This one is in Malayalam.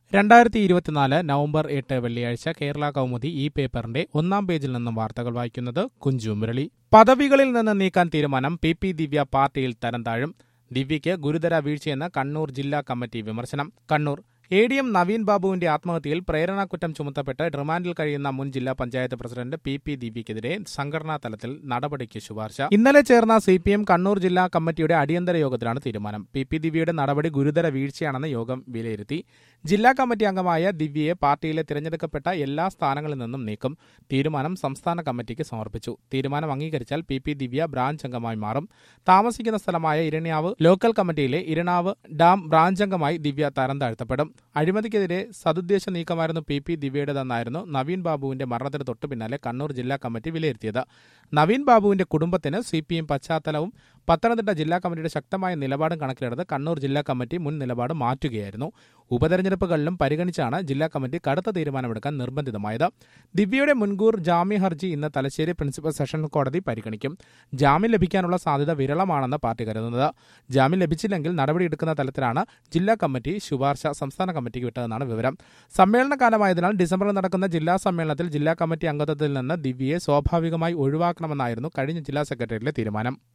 രണ്ടായിരത്തി ഇരുപത്തിനാല് നവംബർ എട്ട് വെള്ളിയാഴ്ച കേരള കൗമുദി ഈ പേപ്പറിന്റെ ഒന്നാം പേജിൽ നിന്നും വാർത്തകൾ വായിക്കുന്നത് കുഞ്ചു മുരളി പദവികളിൽ നിന്ന് നീക്കാൻ തീരുമാനം പി പി ദിവ്യ പാർട്ടിയിൽ തരം താഴും ദിവ്യയ്ക്ക് ഗുരുതര വീഴ്ചയെന്ന് കണ്ണൂർ ജില്ലാ കമ്മിറ്റി വിമർശനം Kannur A D M Naveen ബാബുവിന്റെ ആത്മഹത്യയിൽ പ്രേരണാകുറ്റം ചുമത്തപ്പെട്ട് റിമാൻഡിൽ കഴിയുന്ന മുൻ ജില്ലാ പഞ്ചായത്ത് പ്രസിഡന്റ് പി പി ദിവ്യക്കെതിരെ സംഘടനാ തലത്തിൽ നടപടിക്ക് ശുപാർശ ഇന്നലെ ചേർന്ന സി പി എം കണ്ണൂർ ജില്ലാ കമ്മിറ്റിയുടെ അടിയന്തര യോഗത്തിലാണ് തീരുമാനം പി പി ദിവ്യയുടെ നടപടി ഗുരുതര വീഴ്ചയാണെന്ന് യോഗം വിലയിരുത്തി ജില്ലാ കമ്മിറ്റി അംഗമായ ദിവ്യയെ പാർട്ടിയിലെ തിരഞ്ഞെടുക്കപ്പെട്ട എല്ലാ സ്ഥാനങ്ങളിൽ നിന്നും നീക്കും തീരുമാനം സംസ്ഥാന കമ്മിറ്റിക്ക് സമർപ്പിച്ചു തീരുമാനം അംഗീകരിച്ചാൽ പി പി ദിവ്യ ബ്രാഞ്ച് അംഗമായി മാറും താമസിക്കുന്ന സ്ഥലമായ ഇരണ്യാവ് ലോക്കൽ കമ്മിറ്റിയിലെ ഇരണാവ് ഡാം ബ്രാഞ്ച് അംഗമായി ദിവ്യ തരം താഴ്ത്തപ്പെടും അഴിമതിക്കെതിരെ സതുദ്ദേശ നീക്കമായിരുന്നു പി പി ദിവ്യയുടേതെന്നായിരുന്നു നവീൻ ബാബുവിന്റെ മരണത്തിന് തൊട്ടു പിന്നാലെ കണ്ണൂർ ജില്ലാ കമ്മിറ്റി വിലയിരുത്തിയത് നവീൻ ബാബുവിന്റെ കുടുംബത്തിന് സി പി എം പശ്ചാത്തലവും പത്തനംതിട്ട ജില്ലാ കമ്മിറ്റിയുടെ ശക്തമായ നിലപാടും കണക്കിലെടുത്ത് കണ്ണൂർ ജില്ലാ കമ്മിറ്റി മുൻ നിലപാട് മാറ്റുകയായിരുന്നു ഉപതെരഞ്ഞെടുപ്പുകളിലും പരിഗണിച്ചാണ് ജില്ലാ കമ്മിറ്റി കടുത്ത തീരുമാനമെടുക്കാൻ നിർബന്ധിതമായത് ദിവ്യയുടെ മുൻകൂർ ജാമ്യ ഹർജി ഇന്ന് തലശ്ശേരി പ്രിൻസിപ്പൽ സെഷൻസ് കോടതി പരിഗണിക്കും ജാമ്യം ലഭിക്കാനുള്ള സാധ്യത വിരളമാണെന്ന് പാർട്ടി കരുതുന്നത് ജാമ്യം ലഭിച്ചില്ലെങ്കിൽ നടപടിയെടുക്കുന്ന തലത്തിലാണ് ജില്ലാ കമ്മിറ്റി ശുപാർശ സംസ്ഥാന കമ്മിറ്റിക്ക് വിട്ടതെന്നാണ് വിവരം സമ്മേളന കാലമായതിനാൽ ഡിസംബറിൽ നടക്കുന്ന ജില്ലാ സമ്മേളനത്തിൽ ജില്ലാ കമ്മിറ്റി അംഗത്വത്തിൽ നിന്ന് ദിവ്യയെ സ്വാഭാവികമായി ഒഴിവാക്കണമെന്നായിരുന്നു കഴിഞ്ഞ ജില്ലാ സെക്രട്ടറിയിലെ തീരുമാനം